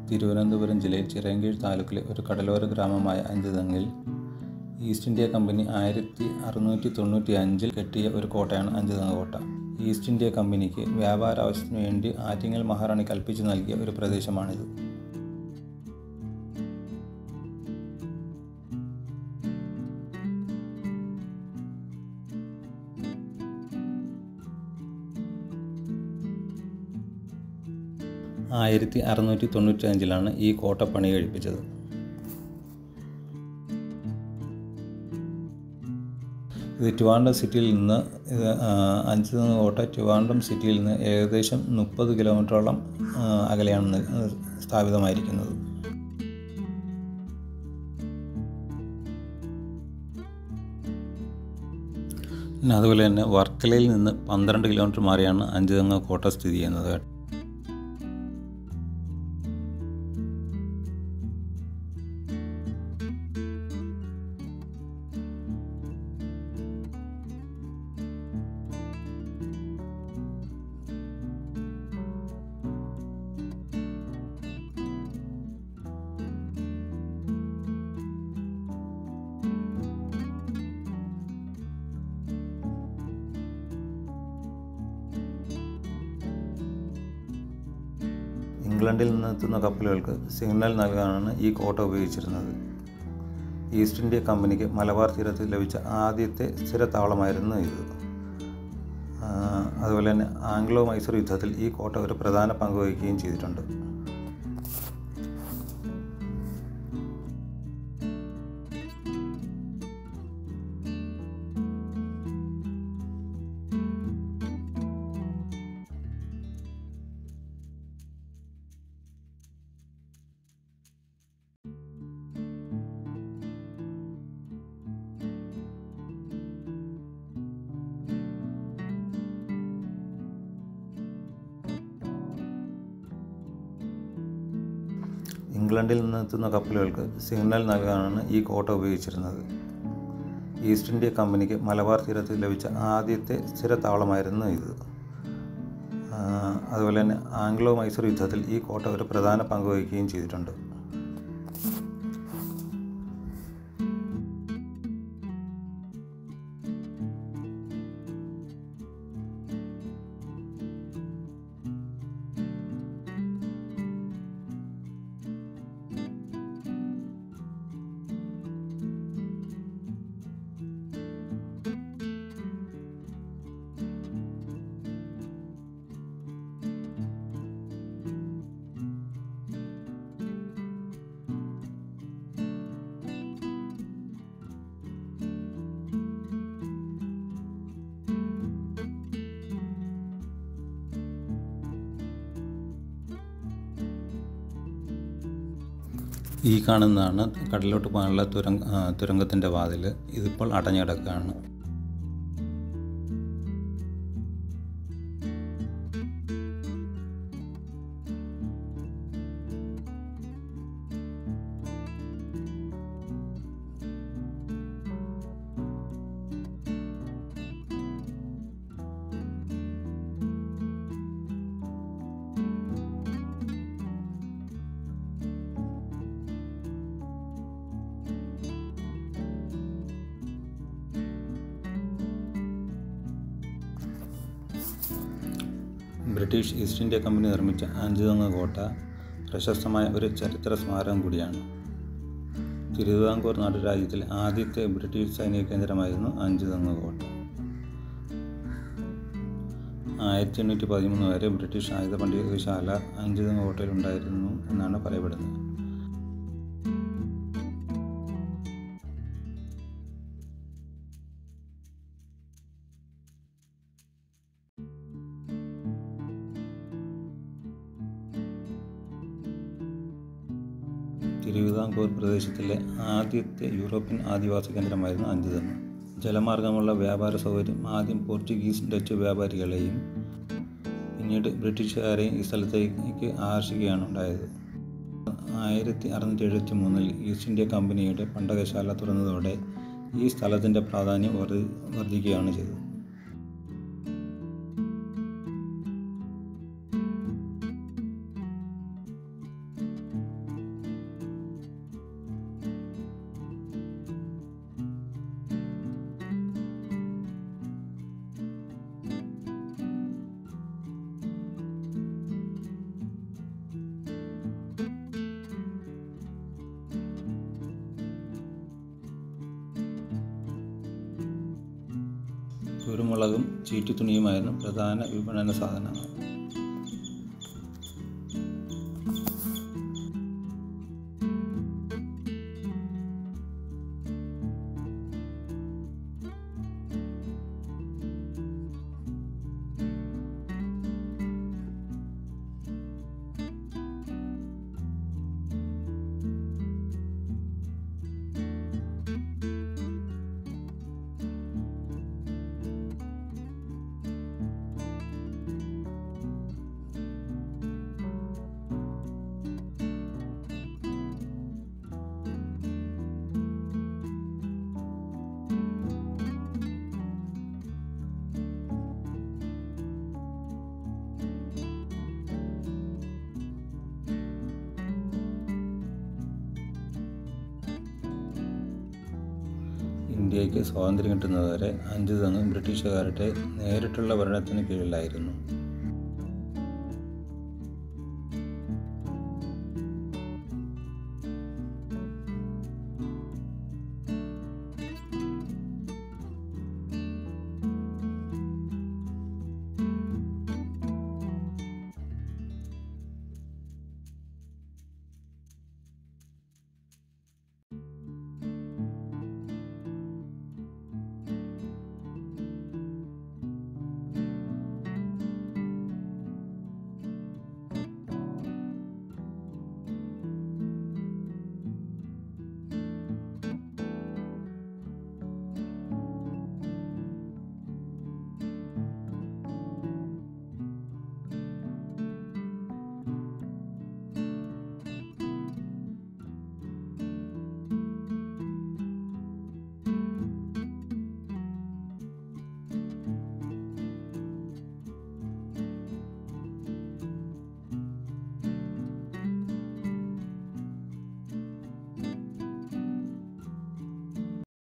തിരുവനന്തപുരം ജില്ലയിൽ ചിറയൻകീഴ് താലൂക്കിലെ ഒരു കടലോര ഗ്രാമമായ അഞ്ചുതെങ്ങിൽ ഈസ്റ്റ് ഇന്ത്യ കമ്പനി ആയിരത്തി അറുന്നൂറ്റി തൊണ്ണൂറ്റി അഞ്ചിൽ കെട്ടിയ ഒരു കോട്ടയാണ് അഞ്ചുതെങ്ങ് കോട്ട ഈസ്റ്റ് ഇന്ത്യ കമ്പനിക്ക് വ്യാപാര ആവശ്യത്തിനു വേണ്ടി ആറ്റിങ്ങൽ മഹാറാണി കൽപ്പിച്ചു നൽകിയ ഒരു പ്രദേശമാണിത് ആയിരത്തി അറുന്നൂറ്റി തൊണ്ണൂറ്റി അഞ്ചിലാണ് ഈ കോട്ട പണി കഴിപ്പിച്ചത് ഇത് ട്രിവാൻഡ്രം സിറ്റിയിൽ നിന്ന് ഇത് അഞ്ച് തെങ്ങ് കോട്ട ട്രിവാൻഡ്രം സിറ്റിയിൽ നിന്ന് ഏകദേശം മുപ്പത് കിലോമീറ്ററോളം അകലെയാണ് നി- സ്ഥാപിതമായിരിക്കുന്നത് പിന്നെ അതുപോലെ തന്നെ വർക്കലയിൽ നിന്ന് പന്ത്രണ്ട് കിലോമീറ്റർ മാറിയാണ് അഞ്ച് തെങ്ങ് കോട്ട സ്ഥിതി ചെയ്യുന്നത് ഇംഗ്ലണ്ടിൽ നിന്നെത്തുന്ന കപ്പലുകൾക്ക് സിഗ്നൽ നൽകാനാണ് ഈ കോട്ട ഉപയോഗിച്ചിരുന്നത് ഈസ്റ്റ് ഇന്ത്യ കമ്പനിക്ക് മലബാർ തീരത്ത് ലഭിച്ച ആദ്യത്തെ സ്ഥിരതാവളമായിരുന്നു ഇത് ആ, അതുപോലെ തന്നെ ആംഗ്ലോ മൈസൂർ യുദ്ധത്തിൽ ഈ കോട്ട ഒരു പ്രധാന പങ്ക് വഹിക്കുകയും ചെയ്തിട്ടുണ്ട് ഇംഗ്ലണ്ടിൽ നിന്നെത്തുന്ന കപ്പലുകൾക്ക് സിഗ്നൽ നൽകാനാണ് ഈ കോട്ട ഉപയോഗിച്ചിരുന്നത് ഈസ്റ്റ് ഇന്ത്യ കമ്പനിക്ക് മലബാർ തീരത്ത് ലഭിച്ച ആദ്യത്തെ സ്ഥിരതാവളമായിരുന്നു ഇത് ആ, അതുപോലെ തന്നെ ആംഗ്ലോ മൈസൂർ യുദ്ധത്തിൽ ഈ കോട്ട ഒരു പ്രധാന പങ്ക് വഹിക്കുകയും ചെയ്തിട്ടുണ്ട് ഈ കാണുന്നതാണ് കടലിലോട്ട് പോകാനുള്ള തുരങ്ക ആ, തുരങ്കത്തിൻ്റെ വാതിൽ ഇതിപ്പോൾ അടഞ്ഞു കിടക്കുകയാണ് ബ്രിട്ടീഷ് ഈസ്റ്റ് ഇന്ത്യ കമ്പനി നിർമ്മിച്ച അഞ്ചുതെങ്ങ് കോട്ട പ്രശസ്തമായ ഒരു ചരിത്ര സ്മാരകം കൂടിയാണ് തിരുവിതാംകൂർ നാട്ടുരാജ്യത്തിലെ ആദ്യത്തെ ബ്രിട്ടീഷ് സൈനിക കേന്ദ്രമായിരുന്നു അഞ്ചുതെങ്ങ് കോട്ട ആയിരത്തി എണ്ണൂറ്റി പതിമൂന്ന് വരെ ബ്രിട്ടീഷ് ആയുധ പണ്ഡിതശാല അഞ്ചുതെങ്ങ് കോട്ടയിൽ ഉണ്ടായിരുന്നു എന്നാണ് പറയപ്പെടുന്നത് തിരുവിതാംകൂർ പ്രദേശത്തിലെ ആദ്യത്തെ യൂറോപ്യൻ ആദിവാസി കേന്ദ്രമായിരുന്നു അഞ്ചുതെങ്ങ് ജലമാർഗമുള്ള വ്യാപാര സൗകര്യം ആദ്യം പോർച്ചുഗീസ് ഡച്ച് വ്യാപാരികളെയും പിന്നീട് ബ്രിട്ടീഷുകാരെയും ഈ സ്ഥലത്തേക്ക് ആകർഷിക്കുകയാണ് ഉണ്ടായത് ആയിരത്തി അറുന്നൂറ്റി എഴുപത്തി മൂന്നിൽ ഈസ്റ്റ് ഇന്ത്യ കമ്പനിയുടെ പണ്ടകശാല തുറന്നതോടെ ഈ സ്ഥലത്തിൻ്റെ പ്രാധാന്യം വർദ്ധി വർദ്ധിക്കുകയാണ് ചെയ്തത് ചീറ്റുതുണിയുമായിരുന്നു പ്രധാന വിപണന സാധനങ്ങൾ ഇന്ത്യക്ക് സ്വാതന്ത്ര്യം കിട്ടുന്നതുവരെ അഞ്ച് തെങ്ങ് ബ്രിട്ടീഷുകാരുടെ നേരിട്ടുള്ള ഭരണത്തിന് കീഴിലായിരുന്നു